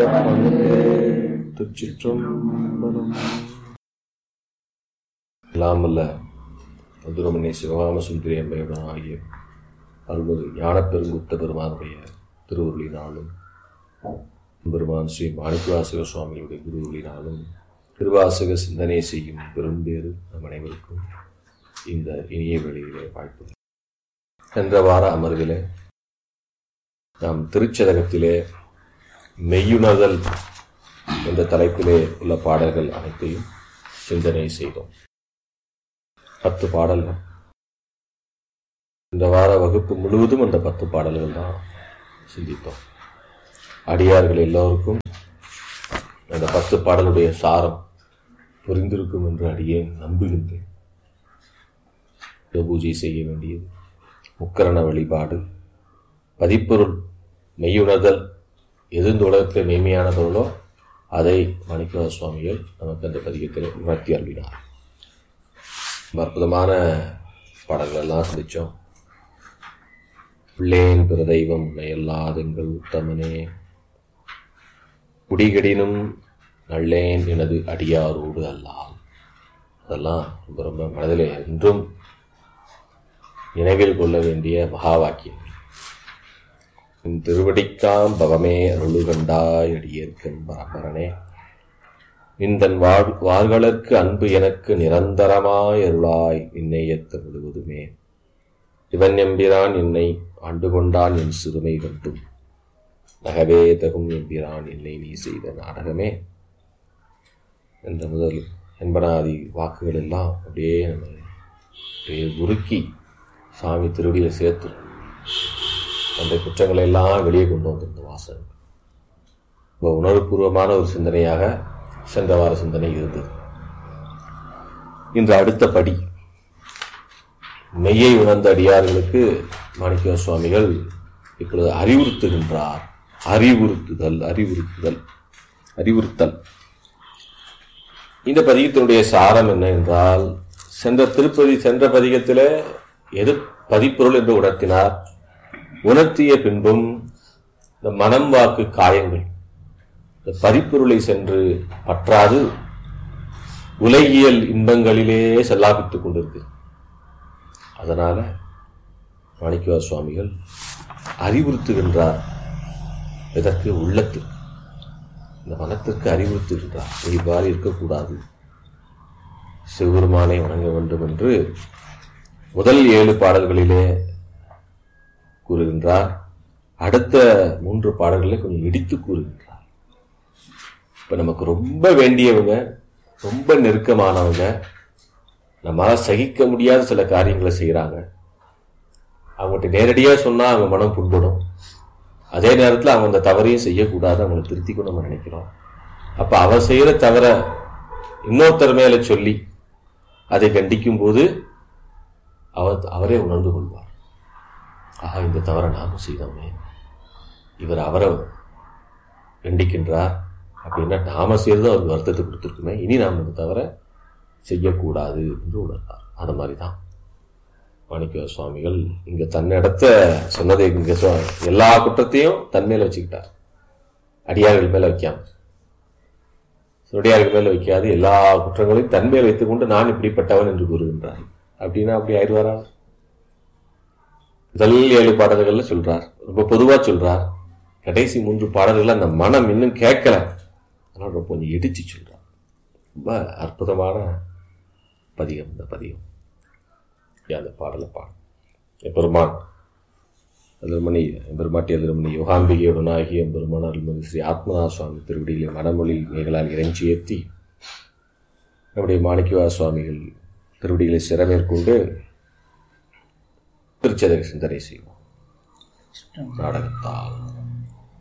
பணிந்தே திருச்சிற்றம்பலம் இல்லாமல்ல மதுரமணி சிவகாம சுந்தரி அம்மையுடன் ஆகிய அருள்மிகு ஞானப்பெருங்குத்த பெருமானுடைய திருவுருளினாலும் பெருமான் ஸ்ரீ மாணிக்கவாசக சுவாமிகளுடைய குருவுளினாலும் திருவாசக சிந்தனை செய்யும் பெரும்பேறு நம் அனைவருக்கும் இந்த இனிய வேளையிலே வாழ்த்து சென்ற வார அமர்விலே நாம் திருச்சதகத்திலே மெய்யுணர்தல் என்ற தலைப்பிலே உள்ள பாடல்கள் அனைத்தையும் சிந்தனை செய்தோம் பத்து பாடல்கள் இந்த வார வகுப்பு முழுவதும் அந்த பத்து பாடல்கள் தான் சிந்தித்தோம் அடியார்கள் எல்லோருக்கும் அந்த பத்து பாடலுடைய சாரம் புரிந்திருக்கும் என்று அடியேன் நம்புகின்றேன் பூஜை செய்ய வேண்டியது முக்கரண வழிபாடு பதிப்பொருள் மெய்யுணர்தல் எது இந்த உலகத்தில் மெய்மையான பொருளோ அதை மணிக்கவ சுவாமிகள் நமக்கு அந்த பதிகத்தில் உணர்த்தி அருளினார் அற்புதமான பாடல்கள் எல்லாம் சிந்திச்சோம் பிள்ளேன் பிற தெய்வம் உன்னையல்லாதெங்கள் உத்தமனே குடிகடினும் நல்லேன் எனது அடியாரோடு அல்லாம் அதெல்லாம் ரொம்ப ரொம்ப மனதிலே என்றும் நினைவில் கொள்ள வேண்டிய மகா வாக்கியங்கள் உன் திருவடிக்காம் பவமே அருளுகண்டாய் அடியேற்கன் பரம்பரனே நின்றன் வாழ் வாள்களற்கு அன்பு எனக்கு நிரந்தரமாய் அருளாய் நின்னையத்த முழுவதுமே இவன் எம்பிரான் என்னை ஆண்டு கொண்டான் என் சிறுமை கண்டும் நகவே தகும் எம்பிரான் என்னை நீ செய்த நாடகமே என்ற முதல் என்பனாதி வாக்குகள் எல்லாம் அப்படியே நம்ம அப்படியே உருக்கி சாமி திருவடியில் சேர்த்து அந்த குற்றங்களை எல்லாம் வெளியே கொண்டு வந்திருந்த வாசகம் ரொம்ப உணர்வுபூர்வமான ஒரு சிந்தனையாக சென்ற வார சிந்தனை இருந்தது இன்று அடுத்த படி மெய்யை உணர்ந்த அடியார்களுக்கு மாணிக்க சுவாமிகள் இப்பொழுது அறிவுறுத்துகின்றார் அறிவுறுத்துதல் அறிவுறுத்துதல் அறிவுறுத்தல் இந்த பதிகத்தினுடைய சாரம் என்ன என்றால் சென்ற திருப்பதி சென்ற பதிகத்திலே எது பதிப்பொருள் என்று உணர்த்தினார் உணர்த்திய பின்பும் இந்த மனம் வாக்கு காயங்கள் இந்த பதிப்பொருளை சென்று பற்றாது உலகியல் இன்பங்களிலே செல்லாபித்துக் கொண்டிருக்கு அதனால மாணிக்கவா சுவாமிகள் அறிவுறுத்துகின்றார் இதற்கு உள்ளத்திற்கு இந்த மனத்திற்கு அறிவுறுத்துகின்றார் இவ்வாறு இருக்கக்கூடாது சிவபெருமானை வணங்க வேண்டும் என்று முதல் ஏழு பாடல்களிலே கூறுகின்றார் அடுத்த மூன்று பாடல்களை கொஞ்சம் இடித்து கூறுகின்றார் இப்ப நமக்கு ரொம்ப வேண்டியவங்க ரொம்ப நெருக்கமானவங்க நம்மளால சகிக்க முடியாத சில காரியங்களை செய்யறாங்க அவங்ககிட்ட நேரடியாக சொன்னா அவங்க மனம் புண்படும் அதே நேரத்தில் அவங்க அந்த தவறையும் செய்யக்கூடாது அவங்களை திருத்திக்கணும் நம்ம நினைக்கிறோம் அப்ப அவர் செய்யற தவிர இன்னொருத்தர் மேல சொல்லி அதை கண்டிக்கும் போது அவர் அவரே உணர்ந்து கொள்வார் ஆஹா இந்த தவறை நாமும் செய்தோமே இவர் அவரை கண்டிக்கின்றார் அப்படின்னா நாம செய்யறது அவருக்கு வருத்தத்தை கொடுத்துருக்குமே இனி நாம் இந்த தவிர செய்யக்கூடாது என்று உணர்ந்தார் அது மாதிரி தான் மாணிக்க சுவாமிகள் இங்க தன்னிடத்த சொன்னதை இங்க எல்லா குற்றத்தையும் தன் மேல வச்சுக்கிட்டார் அடியார்கள் மேல வைக்காம சுடியார்கள் மேல வைக்காது எல்லா குற்றங்களையும் தன் மேல் வைத்துக்கொண்டு நான் இப்படிப்பட்டவன் என்று கூறுகின்றார் அப்படின்னா அப்படி ஆயிடுவாரா முதல் ஏழு பாடல்கள்ல சொல்றார் ரொம்ப பொதுவா சொல்றார் கடைசி மூன்று பாடல்கள் அந்த மனம் இன்னும் கேட்கல அதனால ரொம்ப கொஞ்சம் இடிச்சு சொல்றார் ரொம்ப அற்புதமான பதிகம் இந்த பதிகம் அந்த பாடலை பாடும் எம்பெருமான் அதிர்மணி எம்பெருமாட்டி அதிர்மணி யோகாம்பிகையுடனாகி எம்பெருமான் அருள்மதி ஸ்ரீ ஆத்மநாத சுவாமி திருவடியிலே மனமொழி மேகலால் இறைஞ்சி ஏற்றி நம்முடைய மாணிக்கவா சுவாமிகள் திருவடிகளை சிறமேற்கொண்டு திருச்சதக சிந்தனை செய்வோம் நாடகத்தால்